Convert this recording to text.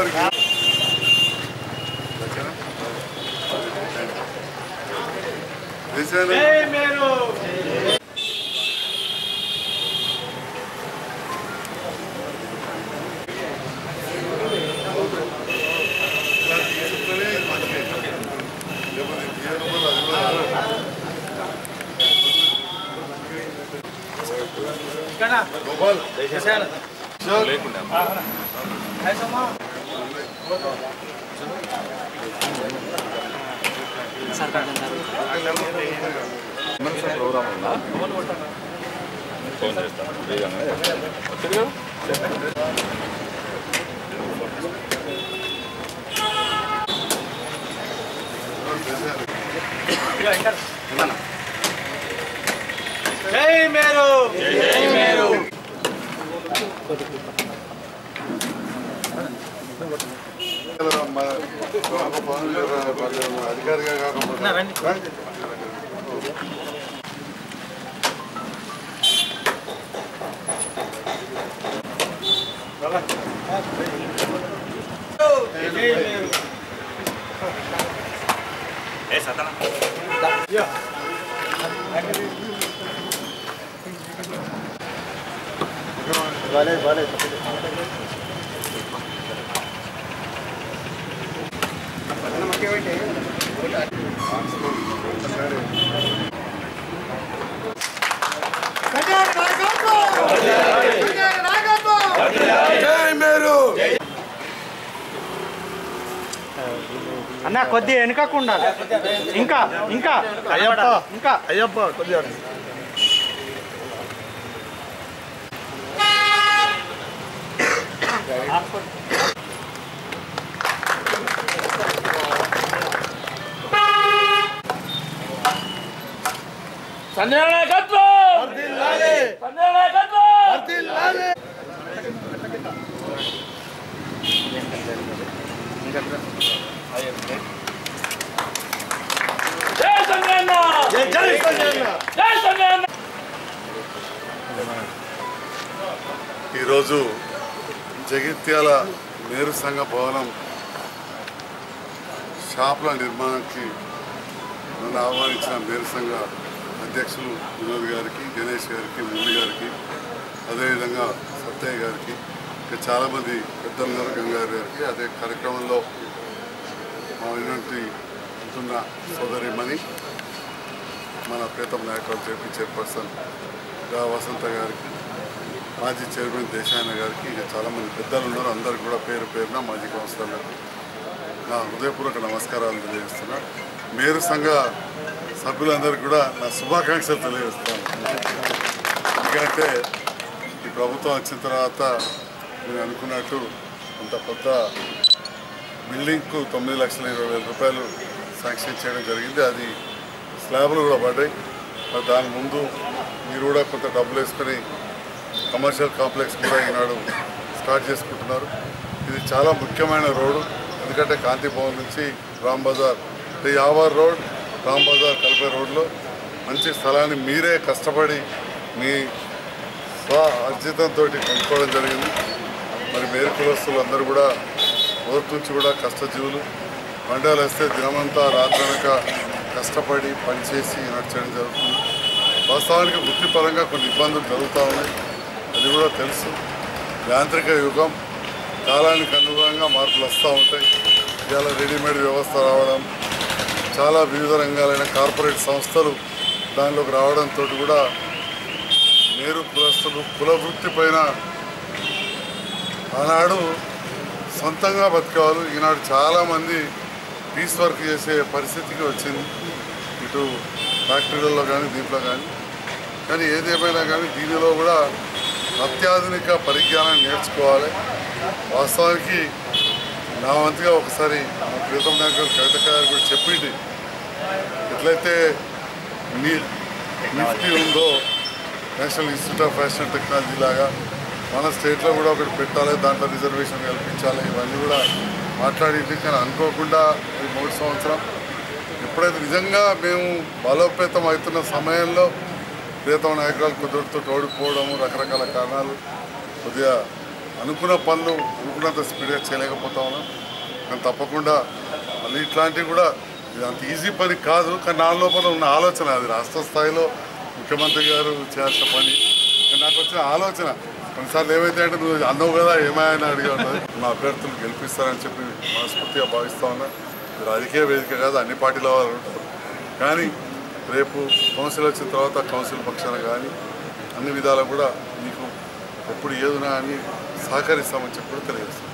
వారికి దేశాన్ని ఇలా తీసుకుంటేనే మంచిది. లేకపోతే తీయకపోతే అది కూడా గోపాల్ జై మేరు మన ఒక పనులు వాళ్ళు అధికారిగా కాకుండా రండి. అన్న కొద్దిగా వెనుకకు ఉండాలి ఇంకా ఇంకా అయ్యప్ప ఇంకా అయ్యప్ప కొద్దిగా సంజయ్ నాయకత్వం సంజయ్ నాయకత్వం జై సంజయ్ అన్న జై సంజయ్ జై సంజయ్ అన్న ఈరోజు జగిత్యాల మేరు సంఘ భవనం షాపుల నిర్మాణానికి నన్ను ఆహ్వానించిన మేరు సంఘ అధ్యక్షులు వినోద్ గారికి గణేష్ గారికి మురళి గారికి అదేవిధంగా సత్యయ్య గారికి ఇంకా చాలామంది పెద్దలు ఉన్నారు గంగారు గారికి అదే కార్యక్రమంలో మా వినంటి ఉంటున్న సోదరిమణి మన ప్రీతం నాయకులు జేపీ చైర్పర్సన్ గా వసంత గారికి మాజీ చైర్మన్ దేశాయన గారికి ఇంకా చాలామంది పెద్దలు ఉన్నారు అందరికి కూడా పేరు పేరున మాజీ కౌన్సిలర్లకు నా హృదయపూర్వక నమస్కారాలు తెలియజేస్తున్నా మేరు సంఘ సభ్యులందరికీ కూడా నా శుభాకాంక్షలు తెలియజేస్తాను ఎందుకంటే ఈ ప్రభుత్వం వచ్చిన తర్వాత నేను అనుకున్నట్టు అంత కొత్త బిల్డింగ్కు తొమ్మిది లక్షల ఇరవై వేల రూపాయలు శాంక్షన్ చేయడం జరిగింది అది స్లాబ్లు కూడా పడ్డాయి మరి దాని ముందు మీరు కూడా కొంత డబ్బులు వేసుకొని కమర్షియల్ కాంప్లెక్స్ కూడా ఈనాడు స్టార్ట్ చేసుకుంటున్నారు ఇది చాలా ముఖ్యమైన రోడ్డు ఎందుకంటే కాంతి భవన్ నుంచి రామ్ బజార్ అంటే యావార్ రోడ్ రామ్ బజార్ కలిపే రోడ్లో మంచి స్థలాన్ని మీరే కష్టపడి మీ స్వ అర్జితంతో కొనుక్కోవడం జరిగింది మరి మేరు కులస్తులు అందరూ కూడా ఓర్పు నుంచి కూడా కష్టజీవులు పండాలు వస్తే దినమంతా రాత్రనక కష్టపడి పనిచేసి నడిచడం జరుగుతుంది వాస్తవానికి వృత్తిపరంగా కొన్ని ఇబ్బందులు జరుగుతూ ఉన్నాయి అది కూడా తెలుసు యాంత్రిక యుగం కాలానికి అనుగుణంగా మార్పులు వస్తూ ఉంటాయి ఇవాళ రెడీమేడ్ వ్యవస్థ రావడం చాలా వివిధ రంగాలైన కార్పొరేట్ సంస్థలు దానిలోకి రావడంతో కూడా నేరు కులస్తులు కుల వృత్తి పైన ఆనాడు సొంతంగా బతకేవాళ్ళు ఈనాడు చాలామంది పీస్ వర్క్ చేసే పరిస్థితికి వచ్చింది ఇటు ఫ్యాక్టరీలలో కానీ దీంట్లో కానీ కానీ ఏదేమైనా కానీ దీనిలో కూడా అత్యాధునిక పరిజ్ఞానం నేర్చుకోవాలి వాస్తవానికి నా వంతుగా ఒకసారి మా ప్రీతం నాయకుడు కవిత గారు కూడా చెప్పింది ఎట్లయితే నీ నిఫ్టీ ఉందో national institute of fashion technology లాగా మన స్టేట్లో కూడా ఒకటి పెట్టాలి దాంట్లో రిజర్వేషన్ కల్పించాలి ఇవన్నీ కూడా మాట్లాడింది కానీ అనుకోకుండా ఈ మూడు సంవత్సరం ఎప్పుడైతే నిజంగా మేము బలోపేతం అవుతున్న సమయంలో ప్రియతమ నాయకురాలు కుదురుతో ఓడిపోవడం రకరకాల కారణాలు కొద్దిగా అనుకున్న పనులు అనుకున్నంత స్పీడ్గా చేయలేకపోతా ఉన్నాం కానీ తప్పకుండా మళ్ళీ ఇట్లాంటివి కూడా ఇది అంత ఈజీ పని కాదు కానీ నా లోపల ఉన్న ఆలోచన అది రాష్ట్ర స్థాయిలో ముఖ్యమంత్రి గారు చేయాల్సిన పని కానీ నాకు వచ్చిన ఆలోచన కొన్నిసార్లు ఏమైతే అంటే నువ్వు అన్నావు కదా ఏమైనా అడిగా ఉన్నది మా అభ్యర్థులు గెలిపిస్తారని చెప్పి మనస్ఫూర్తిగా భావిస్తా ఉన్నా ఇది రాజకీయ వేదిక కాదు అన్ని పార్టీల వారు ఉంటారు కానీ రేపు కౌన్సిల్ వచ్చిన తర్వాత కౌన్సిల్ పక్షాన కానీ అన్ని విధాలు కూడా మీకు ఎప్పుడు ఏదునా అని సహకరిస్తామని చెప్పి కూడా తెలియజేస్తాం